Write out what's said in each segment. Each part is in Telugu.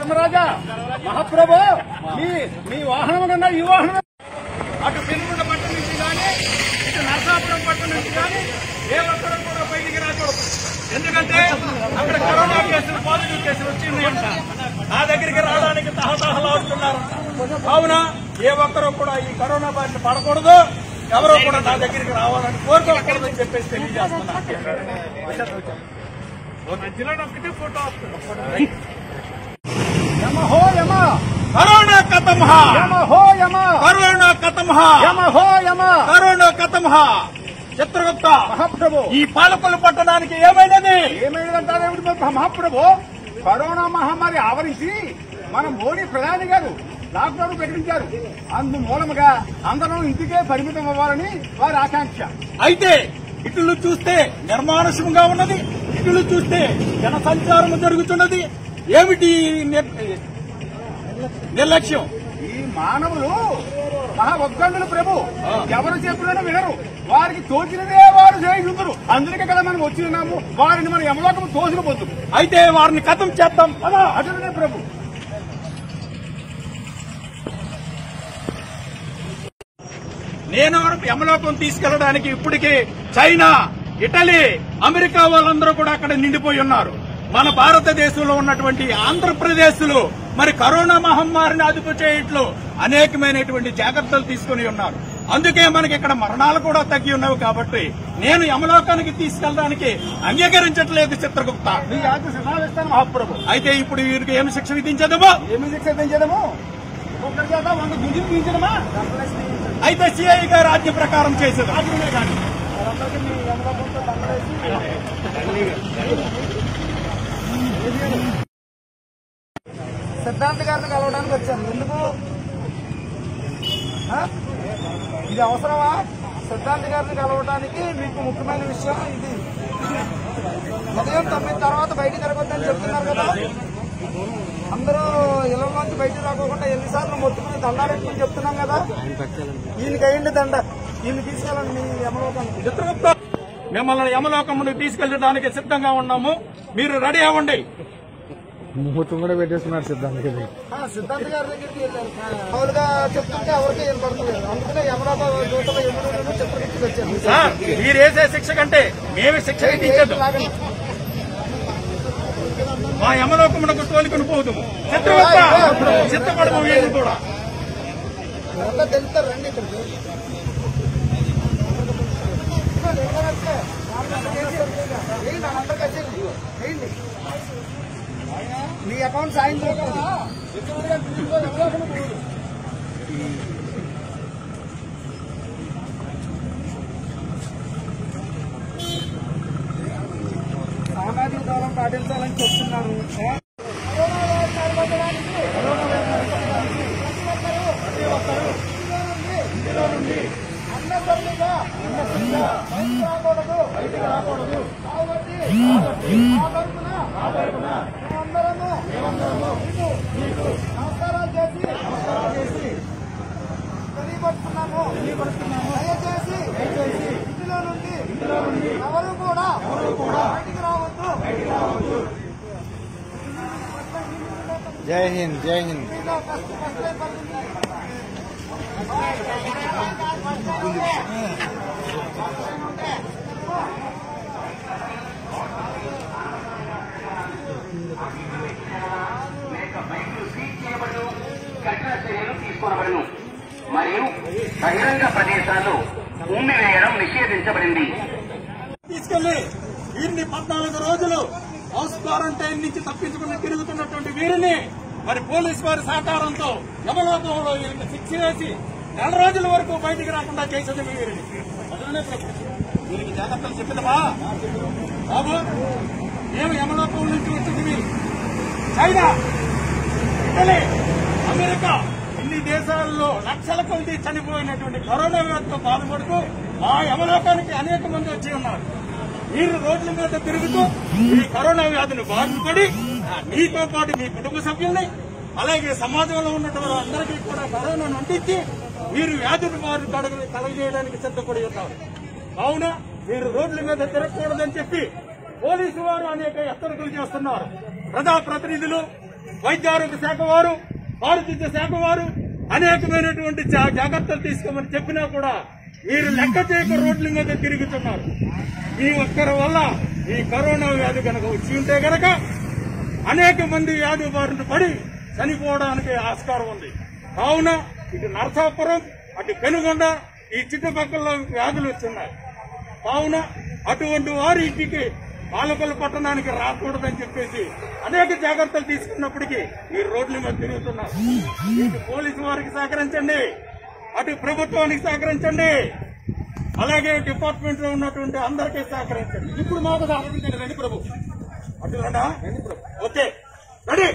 ధర్మరాజా మహాప్రభు మీ మీ వాహనం కన్నా ఈ వాహనం అటు పెనుగుండ పట్టణం నుంచి కానీ ఇటు నరసాపురం పట్టణం నుంచి కానీ ఏ ఒక్కరు కూడా బయటికి రాకూడదు ఎందుకంటే అక్కడ కరోనా కేసులు పాజిటివ్ కేసులు వచ్చిందంట నా దగ్గరికి రావడానికి తహతహలాడుతున్నారు కావున ఏ ఒక్కరూ కూడా ఈ కరోనా బారిన పడకూడదు ఎవరో కూడా నా దగ్గరికి రావాలని కోరుకోకూడదని చెప్పేసి తెలియజేస్తున్నా ఫోటో యమ హో యమ కరోనా కథం యమ హో యమ కరోనా కథం యమ హో యమ కరోనా కథం చిత్రగుప్త మహాప్రభు ఈ పాలకొల్లు పట్టడానికి ఏమైనది ఏమైనదంటారేమిటి మహాప్రభు కరోనా మహమ్మారి ఆవరించి మన మోడీ ప్రధాని గారు లాక్డౌన్ ప్రకటించారు అందు మూలముగా అందరం ఇంటికే పరిమితం అవ్వాలని వారి ఆకాంక్ష అయితే ఇటులు చూస్తే నిర్మానుషంగా ఉన్నది ఇటులు చూస్తే జన సంచారం జరుగుతున్నది ఏమిటి ఈ నిర్- నిర్లక్ష్యం ఈ మానవులు మహా ఉద్దండులు ప్రభు ఎవరు చెప్పినా వినరు వారికి తోచినదే వారు చేయుదురు అందుకే కదా మనం వచ్చి ఉన్నాము వారిని మనం యమలోకము తోసిన పొద్దు అయితే వారిని కథం చేద్దాం కదా అటునే ప్రభు నేను యమలోకం తీసుకెళ్లడానికి ఇప్పటికే చైనా ఇటలీ అమెరికా వాళ్ళందరూ కూడా అక్కడ నిండిపోయి ఉన్నారు మన భారతదేశంలో ఉన్నటువంటి ఆంధ్రప్రదేశ్ లో మరి కరోనా మహమ్మారిని అదుపు చేయట్లో అనేకమైనటువంటి జాగ్రత్తలు తీసుకుని ఉన్నారు అందుకే మనకి ఇక్కడ మరణాలు కూడా తగ్గి ఉన్నవి కాబట్టి నేను యమలోకానికి తీసుకెళ్ళడానికి అంగీకరించట్లేదు చిత్రగుప్త మహాప్రభు అయితే ఇప్పుడు వీరికి ఏమి శిక్ష విధించదమో ఏమి శిక్ష విధించదము ఒక్కొక్కరి చేత వంద గుంజులు తీయించడమా అయితే సిఐ గారు ఆజ్ఞ ప్రకారం చేసేది ఆజ్ఞనే కానీ సిద్ధాంత్ గారిని కలవడానికి వచ్చాను ఎందుకు ఆ? ఇది అవసరమా సిద్ధాంత్ గారిని కలవడానికి మీకు ముఖ్యమైన విషయం ఇది ఉదయం తొమ్మిది తర్వాత బయటికి తిరగొద్దని చెప్తున్నారు కదా అందరూ ఇళ్లలోంచి బయటికి రాకోకుండా ఎన్నిసార్లు మొత్తుకుని దండాలెట్టుకుని చెప్తున్నాం కదా ఈయనకి అయ్యింది దండ ఈయన తీసుకెళ్ళండి మీ యమలోకానికి చిత్రగుప్త మిమ్మల్ని యమలోకమును తీసుకెళ్ళడానికి సిద్ధంగా ఉన్నాము మీరు రెడీ అవ్వండి ముహూర్తం కూడా పెట్టేస్తున్నారు సిద్ధాంత్ గారి ఆ, సిద్ధాంత్ గారి దగ్గరికి వెళ్ళాను మామూలుగా చెప్తుంటే ఎవరికి ఏం పడతలేదు అందుకనే యమలోక దూతల ఎదురు చిత్రగుప్తికి వచ్చాను సార్ మీరు వేసే శిక్ష కంటే మేము శిక్ష విధించదు లాగండి. మా యమలోకమునకు తోలుకుని పోదుము చిత్రగుప్త చిత్తపడము వీళ్ళు కూడా అంతా తెలుస్తారు రండి ఇక్కడికి వేయండి, అందరికీ వచ్చేయండి. వేయండి. మీ అకౌంట్ సాయంత్రం సామాజిక దూరం పాటించాలని చెప్తున్నాను అన్నసరిగా బయటికి రాకూడదు బయటికి రాకూడదు కాబట్టి ఆ తరపున ఆ తరపున మేమందరము మీకు నమస్కారాలు చేసి నమస్కారాలు చేసి తెలియపరుస్తున్నాము తెలియపరుస్తున్నాము దయచేసి దయచేసి ఇంటిలో నుండి ఇంటిలో నుండి ఎవరు కూడా ఎవరు కూడా బయటికి రావద్దు బయటికి రావద్దు జై హింద్ జై హింద్ ఫస్ట్ ఫస్ట్ పడుతుంది కఠిన చర్యలు తీసుకోనబడను మరియు బహిరంగ ప్రదేశాల్లో ఉమ్మి వేయడం నిషేధించబడింది తీసుకెళ్లి వీరిని పద్నాలుగు రోజులు హౌస్ క్వారంటైన్ నుంచి తప్పించుకుని తిరుగుతున్నటువంటి వీరిని మరి పోలీస్ వారి సహకారంతో యమలోకంలో వీరికి శిక్ష వేసి నెల రోజుల వరకు బయటికి రాకుండా చేసేది వీరిని అదే ప్రభు. వీరికి జాగ్రత్తలు చెప్పినవా బాబు మేము యమలోకం నుంచి వచ్చింది మీరు చైనా ఇటలీ అమెరికా ఇన్ని దేశాల్లో లక్షల కొద్ది చనిపోయినటువంటి కరోనా వ్యాధితో బాధపడుతూ మా యమలోకానికి అనేక మంది వచ్చి ఉన్నారు మీరు రోడ్ల మీద తిరుగుతూ ఈ కరోనా వ్యాధిని బాధపడి మీతో పాటు మీ కుటుంబ సభ్యుల్ని అలాగే సమాజంలో ఉన్నటువంటి అందరికీ కూడా కరోనాను అంటించి మీరు వ్యాధిని వారు కడగ- కలగజేయడానికి సిద్ధపడి ఉన్నారు కావున మీరు రోడ్ల మీద తిరగకూడదని చెప్పి పోలీసు వారు అనేక హెచ్చరికలు చేస్తున్నారు ప్రజా ప్రతినిధులు వైద్య ఆరోగ్య శాఖ వారు పారిశుద్ధ్య శాఖ వారు అనేకమైనటువంటి జా- జాగ్రత్తలు తీసుకోమని చెప్పినా కూడా మీరు లెక్క చేయక రోడ్ల మీద తిరుగుతున్నారు ఈ ఒక్కరి వల్ల ఈ కరోనా వ్యాధి కనుక వచ్చి ఉంటే గనక అనేక మంది వ్యాధి బారిన పడి చనిపోవడానికి ఆస్కారం ఉంది కావున ఇటు నరసాపురం అటు పెనుగొండ ఈ చుట్టుపక్కల వ్యాధులు వచ్చున్నాయి కావున అటువంటి వారి ఇంటికి పాలకొల్లు పట్టణానికి రాకూడదని చెప్పేసి అనేక జాగ్రత్తలు తీసుకున్నప్పటికీ ఈ రోడ్ల మీద తిరుగుతున్నారు ఇటు పోలీసు వారికి సహకరించండి అటు ప్రభుత్వానికి సహకరించండి అలాగే డిపార్ట్మెంట్ లో ఉన్నటువంటి అందరికీ సహకరించండి ఇప్పుడు మాకు సహకరించండి రండి ప్రభు అటు రండా రండి ప్రభు ఓకే రెడీ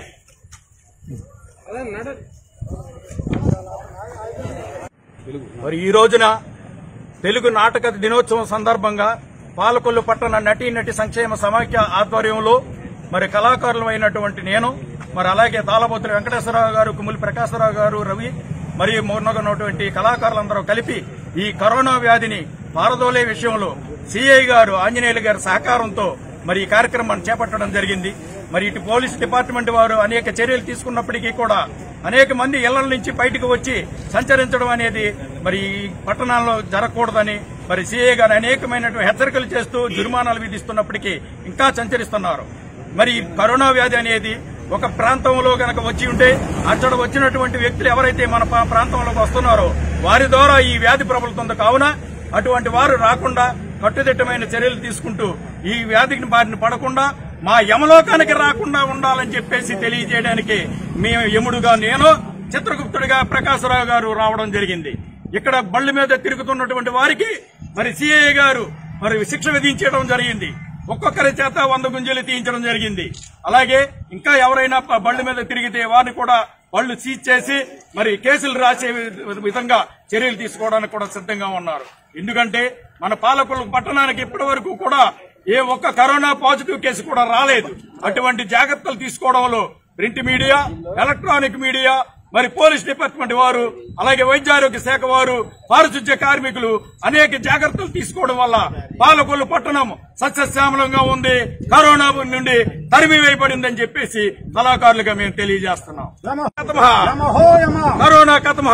మరి ఈ రోజున తెలుగు నాటక దినోత్సవం సందర్భంగా పాలకొల్లు పట్టణ నటీ నటి సంక్షేమ సమాఖ్య ఆధ్వర్యంలో మరి కళాకారులమైనటువంటి నేను మరి అలాగే తాళబోతుల వెంకటేశ్వరరావు గారు కుములి ప్రకాశరావు గారు రవి మరియు మొన్నగనటువంటి కళాకారులందరూ కలిపి ఈ కరోనా వ్యాధిని పారదోలే విషయంలో సిఐ గారు ఆంజనేయులు గారి సహకారంతో మరి ఈ కార్యక్రమాన్ని చేపట్టడం జరిగింది మరి ఇటు పోలీస్ డిపార్ట్మెంట్ వారు అనేక చర్యలు తీసుకున్నప్పటికీ కూడా అనేక మంది ఇళ్ల నుంచి బయటకు వచ్చి సంచరించడం అనేది మరి ఈ పట్టణాల్లో జరగకూడదని మరి సీఏ గారు అనేకమైనటువంటి హెచ్చరికలు చేస్తూ జుర్మానాలు విధిస్తున్నప్పటికీ ఇంకా సంచరిస్తున్నారు మరి ఈ కరోనా వ్యాధి అనేది ఒక ప్రాంతంలో గనక వచ్చి ఉంటే అక్కడ వచ్చినటువంటి వ్యక్తులు ఎవరైతే మన పా- ప్రాంతంలోకి వస్తున్నారో వారి ద్వారా ఈ వ్యాధి ప్రబలుతుంది కావున అటువంటి వారు రాకుండా కట్టుదిట్టమైన చర్యలు తీసుకుంటూ ఈ వ్యాధికి బారిన పడకుండా మా యమలోకానికి రాకుండా ఉండాలని చెప్పేసి తెలియజేయడానికి మేము యముడుగా నేను చిత్రగుప్తుడిగా ప్రకాశరావు గారు రావడం జరిగింది ఇక్కడ బళ్ళు మీద తిరుగుతున్నటువంటి వారికి మరి సిఐ గారు మరి శిక్ష విధించడం జరిగింది ఒక్కొక్కరి చేత వంద గుంజలు తీయించడం జరిగింది అలాగే ఇంకా ఎవరైనా ప- బళ్ళు మీద తిరిగితే వారిని కూడా బళ్ళు సీజ్ చేసి మరి కేసులు రాసే వి- విధంగా చర్యలు తీసుకోవడానికి కూడా సిద్ధంగా ఉన్నారు ఎందుకంటే మన పాలకుల పట్టణానికి ఇప్పటి వరకు కూడా ఏ ఒక్క కరోనా పాజిటివ్ కేసు కూడా రాలేదు అటువంటి జాగ్రత్తలు తీసుకోవడంలో ప్రింట్ మీడియా ఎలక్ట్రానిక్ మీడియా మరి పోలీస్ డిపార్ట్మెంట్ వారు అలాగే వైద్యారోగ్య శాఖ వారు పారిశుద్ధ్య కార్మికులు అనేక జాగ్రత్తలు తీసుకోవడం వల్ల పాలకొల్లు పట్టణం సస్యశ్యామలంగా ఉంది కరోనా నుండి తరిమి వేయబడిందని చెప్పేసి కళాకారులుగా మేము తెలియజేస్తున్నాం కథమః. నమహో యమ కరోనా కథమః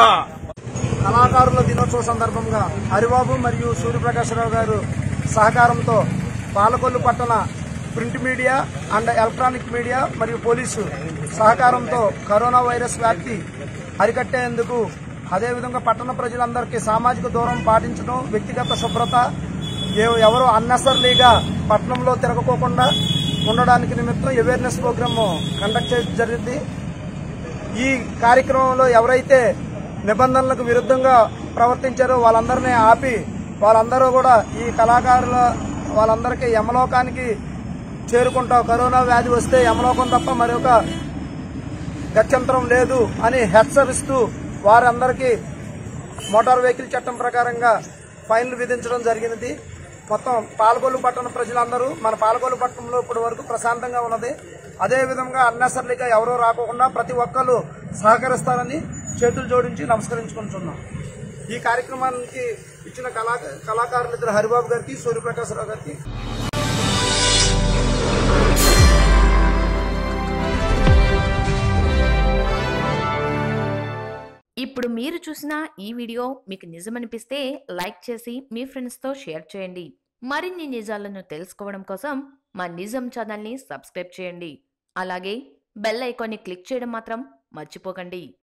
కళాకారుల దినోత్సవ సందర్భంగా హరిబాబు మరియు సూర్యప్రకాశరావు గారు సహకారంతో పాలకొల్లు పట్టణ print media and electronic media మరియు పోలీసు సహకారంతో కరోనా వైరస్ వ్యాప్తి అరికట్టేందుకు అదేవిధంగా పట్టణ ప్రజలందరికీ సామాజిక దూరం పాటించడం వ్యక్తిగత శుభ్రత ఏ- ఎవరు అన్నెసర్లీగా పట్టణంలో తిరగకోకుండా ఉండడానికి నిమిత్తం అవేర్నెస్ ప్రోగ్రామ్ కండక్ట్ చేయడం జరిగింది ఈ కార్యక్రమంలో ఎవరైతే నిబంధనలకు విరుద్ధంగా ప్రవర్తించారో వాళ్ళందరినీ ఆపి వాళ్ళందరూ కూడా ఈ కళాకారుల వాళ్ళందరికీ యమలోకానికి చేరుకుంటాం కరోనా వ్యాధి వస్తే యమలోకం తప్ప మరొక గత్యంతరం లేదు అని హెచ్చరిస్తూ వారందరికీ మోటార్ వెహికల్ చట్టం ప్రకారంగా ఫైన్లు విధించడం జరిగినది మొత్తం పాలకొల్లు పట్టణ ప్రజలందరూ మన పాలకొల్లు పట్టణంలో ఇప్పటి వరకు ప్రశాంతంగా ఉన్నది అదే విధంగా అన్నెసర్లీగా ఎవరూ రాకోకుండా ప్రతి ఒక్కరు సహకరిస్తారని చేతులు జోడించి నమస్కరించుకుంటున్నాం ఈ కార్యక్రమానికి ఇచ్చిన కళా కళాకారులు ఇద్దరు హరిబాబు గారికి సూర్యప్రకాశరావు గారికి ఇప్పుడు మీరు చూసిన ఈ వీడియో మీకు నిజమనిపిస్తే లైక్ చేసి మీ ఫ్రెండ్స్తో షేర్ చేయండి మరిన్ని నిజాలను తెలుసుకోవడం కోసం మా నిజం ఛానల్ని సబ్స్క్రైబ్ చేయండి అలాగే బెల్ ఐకాన్ని క్లిక్ చేయడం మాత్రం మర్చిపోకండి